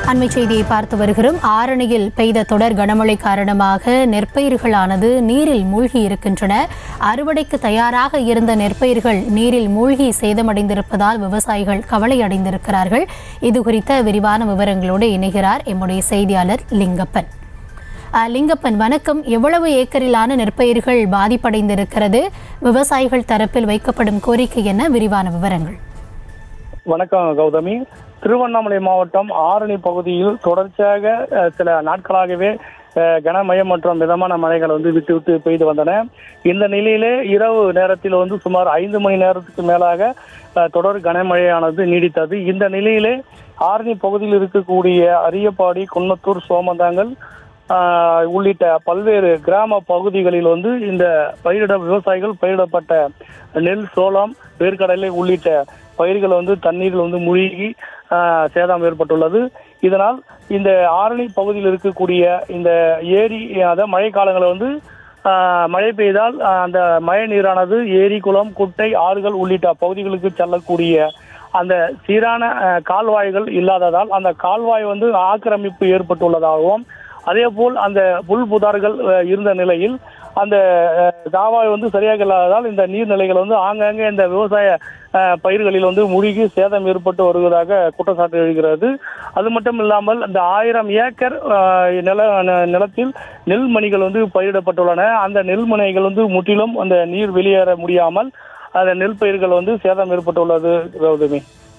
அண்மை செய்தியை பார்த்து வருகிறோம் ஆரணியில் பெய்த தொடர் கனமழை காரணமாக நெற்பயிர்களானது நீரில் மூழ்கி இருக்கின்றன அறுவடைக்கு தயாராக இருந்த நெற்பயிர்கள் நீரில் மூழ்கி சேதமடைந்திருப்பதால் விவசாயிகள் கவலை அடைந்திருக்கிறார்கள் இது குறித்த விரிவான விவரங்களோடு இணைகிறார் எம்முடைய செய்தியாளர் லிங்கப்பன் அஹ், லிங்கப்பன் வணக்கம் எவ்வளவு ஏக்கரிலான நெற்பயிர்கள் பாதிப்படைந்திருக்கிறது விவசாயிகள் தரப்பில் வைக்கப்படும் கோரிக்கை என்ன விரிவான விவரங்கள் வணக்கம் கௌதமி திருவண்ணாமலை மாவட்டம் ஆரணி பகுதியில் தொடர்ச்சியாக அஹ், சில நாட்களாகவே அஹ், கனமழை மற்றும் மிதமான மழைகள் வந்து விட்டு விட்டு பெய்து வந்தன இந்த நிலையிலே இரவு நேரத்தில் வந்து சுமார் ஐந்து மணி நேரத்துக்கு மேலாக அஹ், தொடர் கனமழையானது நீடித்தது இந்த நிலையிலே ஆரணி பகுதியில் இருக்கக்கூடிய அரியப்பாடி குன்னத்தூர் சோமந்தாங்கல் ஆஹ் உள்ளிட்ட பல்வேறு கிராம பகுதிகளில் வந்து இந்த பயிரிட விவசாயிகள் பயிரிடப்பட்ட நெல் சோளம் வேர்க்கடலை உள்ளிட்ட பயிர்கள் வந்து தண்ணீரில் வந்து மூழ்கி ஆஹ் சேதம் ஏற்பட்டுள்ளது இதனால் இந்த ஆரணி பகுதியில் இருக்கக்கூடிய இந்த ஏரி அதாவது மழை காலங்களில் வந்து ஆஹ் மழை பெய்தால் ஆஹ் அந்த மழை நீரானது ஏரி குளம் குட்டை ஆறுகள் உள்ளிட்ட பகுதிகளுக்கு செல்லக்கூடிய அந்த சீரான ஆஹ் கால்வாய்கள் இல்லாததால் அந்த கால்வாய் வந்து ஆக்கிரமிப்பு ஏற்பட்டுள்ளதாகவும் அதே போல் அந்த புல் புதார்கள் அஹ், இருந்த நிலையில் அந்த அஹ், காவாய் வந்து சரியாக இல்லாததால் இந்த நீர்நிலைகள் வந்து ஆங்காங்கே இந்த விவசாய அஹ், பயிர்களில் வந்து மூழ்கி சேதம் ஏற்பட்டு வருவதாக குற்றச்சாட்டு எழுகிறது அது மட்டும் இல்லாமல் இந்த ஆயிரம் ஏக்கர் அஹ், நில ந- நிலத்தில் நெல்மணிகள் வந்து பயிரிடப்பட்டுள்ளன அந்த நெல்மணிகள் வந்து முற்றிலும் அந்த நீர் வெளியேற முடியாமல் அந்த நெல் பயிர்கள் வந்து சேதம் ஏற்பட்டுள்ளது கௌதமி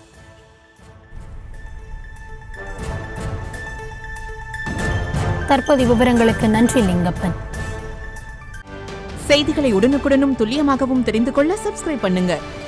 தற்போதைய விவரங்களுக்கு நன்றி லிங்கப்பன் செய்திகளை உடனுக்குடனும் துல்லியமாகவும் தெரிந்து கொள்ள சப்ஸ்கிரைப் பண்ணுங்க